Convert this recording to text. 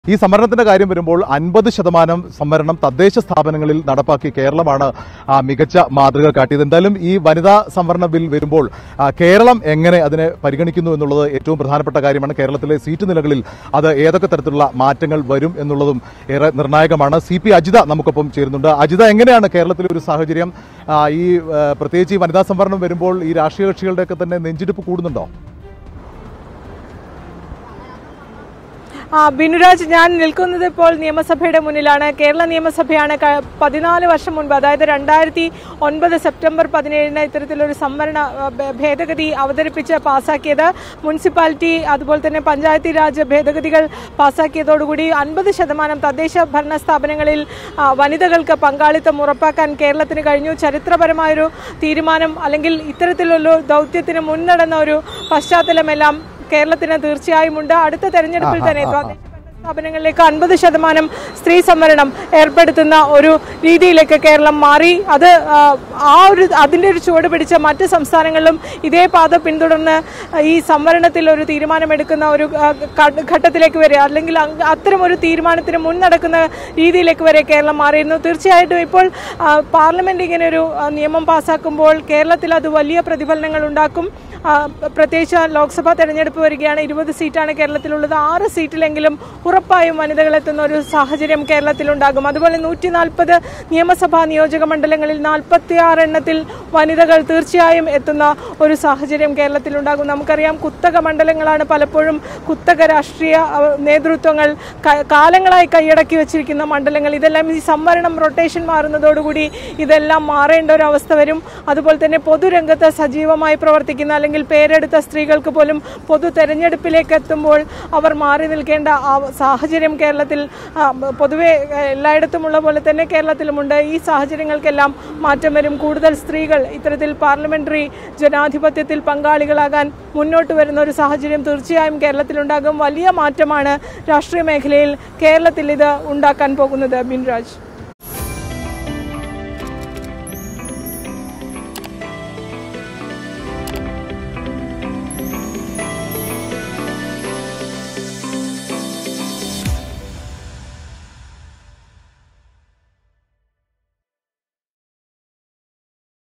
ഈ സംവരണത്തിന്റെ കാര്യം വരുമ്പോൾ അൻപത് ശതമാനം സംവരണം തദ്ദേശ സ്ഥാപനങ്ങളിൽ നടപ്പാക്കി കേരളമാണ് ആ, മികച്ച മാതൃക കാട്ടിയത് എന്തായാലും ഈ വനിതാ സംവരണ ബിൽ വരുമ്പോൾ ആ, കേരളം എങ്ങനെ അതിനെ പരിഗണിക്കുന്നു എന്നുള്ളത് ഏറ്റവും പ്രധാനപ്പെട്ട കാര്യമാണ് കേരളത്തിലെ സീറ്റ് നിലകളിൽ അത് ഏതൊക്കെ തരത്തിലുള്ള മാറ്റങ്ങൾ വരും എന്നുള്ളതും ഏറെ നിർണായകമാണ് സി പി അജിത നമുക്കൊപ്പം ചേരുന്നുണ്ട് അജിത എങ്ങനെയാണ് കേരളത്തിലെ ഒരു സാഹചര്യം ആ, ഈ ആ, പ്രത്യേകിച്ച് ഈ വനിതാ സംവരണം വരുമ്പോൾ ഈ രാഷ്ട്രീയ കക്ഷികളുടെയൊക്കെ തന്നെ നെഞ്ചിടിപ്പ് കൂടുന്നുണ്ടോ ആ ബിനുരാജ് ഞാൻ നിൽക്കുന്നത് ഇപ്പോൾ നിയമസഭയുടെ മുന്നിലാണ് കേരള നിയമസഭയാണ് ക- പതിനാല് വർഷം മുൻപ് അതായത് രണ്ടായിരത്തി ഒൻപത് സെപ്റ്റംബർ പതിനേഴിന് ഇത്തരത്തിലൊരു സംവരണ ആ, ഭേ- ഭേദഗതി അവതരിപ്പിച്ച് പാസാക്കിയത് മുനിസിപ്പാലിറ്റി അതുപോലെ തന്നെ പഞ്ചായത്തി രാജ് ഭേദഗതികൾ പാസാക്കിയതോടുകൂടി അൻപത് ശതമാനം തദ്ദേശ ഭരണ സ്ഥാപനങ്ങളിൽ ആ, വനിതകൾക്ക് പങ്കാളിത്തം ഉറപ്പാക്കാൻ കേരളത്തിന് കഴിഞ്ഞു ചരിത്രപരമായൊരു തീരുമാനം അല്ലെങ്കിൽ ഇത്തരത്തിലുള്ള ദൗത്യത്തിന് മുൻനടന്ന ഒരു പശ്ചാത്തലമെല്ലാം കേരളത്തിന് തീർച്ചയായും ഉണ്ട് അടുത്ത തെരഞ്ഞെടുപ്പിൽ തന്നെ തദ്ദേശ ഭരണ സ്ഥാപനങ്ങളിലേക്ക് അൻപത് ശതമാനം സ്ത്രീ സംവരണം ഏർപ്പെടുത്തുന്ന ഒരു രീതിയിലേക്ക് കേരളം മാറി അത് ആ, ആ ഒരു അതിൻ്റെ ഒരു ചുവട് പിടിച്ച മറ്റ് സംസ്ഥാനങ്ങളിലും ഇതേ പാത പിന്തുടർന്ന് ഈ സംവരണത്തിൽ ഒരു തീരുമാനമെടുക്കുന്ന ഒരു ആ, ഘ- ഘട്ടത്തിലേക്ക് വരെ അല്ലെങ്കിൽ അങ് അത്തരം ഒരു തീരുമാനത്തിന് മുൻനടക്കുന്ന രീതിയിലേക്ക് വരെ കേരളം മാറിയിരുന്നു തീർച്ചയായിട്ടും ഇപ്പോൾ ആ, പാർലമെന്റ് ഇങ്ങനെ ഒരു ആ, നിയമം പാസ്സാക്കുമ്പോൾ കേരളത്തിൽ അത് വലിയ പ്രതിഫലനങ്ങൾ ഉണ്ടാക്കും ആ, പ്രത്യേകിച്ച് ലോക്സഭാ തെരഞ്ഞെടുപ്പ് വരികയാണ് ഇരുപത് സീറ്റാണ് കേരളത്തിലുള്ളത് ആറ് സീറ്റിലെങ്കിലും ഉറപ്പായും വനിതകൾ എത്തുന്ന ഒരു സാഹചര്യം കേരളത്തിലുണ്ടാകും അതുപോലെ നൂറ്റി നാൽപ്പത് നിയമസഭാ നിയോജക മണ്ഡലങ്ങളിൽ നാൽപ്പത്തി ആറ് എണ്ണത്തിൽ വനിതകൾ തീർച്ചയായും എത്തുന്ന ഒരു സാഹചര്യം കേരളത്തിലുണ്ടാകും നമുക്കറിയാം കുത്തക മണ്ഡലങ്ങളാണ് പലപ്പോഴും കുത്തക രാഷ്ട്രീയ ആ, നേതൃത്വങ്ങൾ ക- കാലങ്ങളായി കൈയടക്കി വെച്ചിരിക്കുന്ന മണ്ഡലങ്ങൾ ഇതെല്ലാം ഈ സംവരണം റൊട്ടേഷൻ മാറുന്നതോടുകൂടി ഇതെല്ലാം മാറേണ്ട ഒരു അവസ്ഥ വരും അതുപോലെ തന്നെ പൊതുരംഗത്ത് സജീവമായി പ്രവർത്തിക്കുന്ന അല്ലെങ്കിൽ പേരെടുത്ത സ്ത്രീകൾക്ക് പോലും പൊതു തെരഞ്ഞെടുപ്പിലേക്ക് എത്തുമ്പോൾ അവർ മാറി നിൽക്കേണ്ട ആ സാഹചര്യം കേരളത്തിൽ ആ, പൊതുവെ ഏഹ്, എല്ലായിടത്തുമുള്ള പോലെ തന്നെ കേരളത്തിലുമുണ്ട് ഈ സാഹചര്യങ്ങൾക്കെല്ലാം മാറ്റം വരും കൂടുതൽ സ്ത്രീകൾ ഇത്തരത്തിൽ പാർലമെന്ററി ജനാധിപത്യത്തിൽ പങ്കാളികളാകാൻ മുന്നോട്ട് വരുന്ന ഒരു സാഹചര്യം തീർച്ചയായും കേരളത്തിലുണ്ടാകും വലിയ മാറ്റമാണ് രാഷ്ട്രീയ മേഖലയിൽ കേരളത്തിൽ ഇത് ഉണ്ടാക്കാൻ പോകുന്നത് ബിൻരാജ്